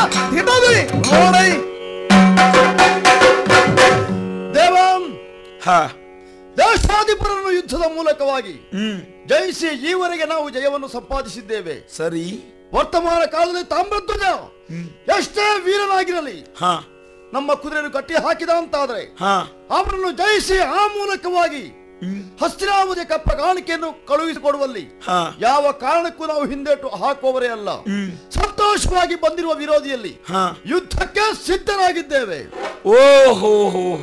ತಿನ್ನೋದ್ರಿ ನೋಡಿ ದೇವಂ ಹಾ ದೇಶಾಧಿಪರನ್ನು ಯುದ್ಧದ ಮೂಲಕವಾಗಿ ಹ್ಮ್ ಜಯಿಸಿ ಈವರೆಗೆ ನಾವು ಜಯವನ್ನು ಸಂಪಾದಿಸಿದ್ದೇವೆ ಸರಿ ವರ್ತಮಾನ ಕಾಲದಲ್ಲಿ ತಾಮ್ರಧ್ವಜ ಎಷ್ಟೇ ವೀರನಾಗಿರಲಿ ಹಾ ನಮ್ಮ ಕುದುರೆಯನ್ನು ಕಟ್ಟಿ ಹಾಕಿದ ಅಂತಾದ್ರೆ ಹಾ ಅವರನ್ನು ಜಯಿಸಿ ಆ ಮೂಲಕವಾಗಿ ಹಸ್ತಿನಾಮುದಿ ಕಪ್ಪ ಕಾಣಿಕೆಯನ್ನು ಕಳುಹಿಸಿಕೊಡುವಲ್ಲಿ ಹಾ ಯಾವ ಕಾರಣಕ್ಕೂ ನಾವು ಹಿಂದೇಟು ಹಾಕುವವರೇ ಅಲ್ಲ ಸಂತೋಷವಾಗಿ ಬಂದಿರುವ ವಿರೋಧಿಯಲ್ಲಿ ಹಾ ಯುದ್ಧಕ್ಕೆ ಸಿದ್ಧರಾಗಿದ್ದೇವೆ ಓಹೋ ಹೋ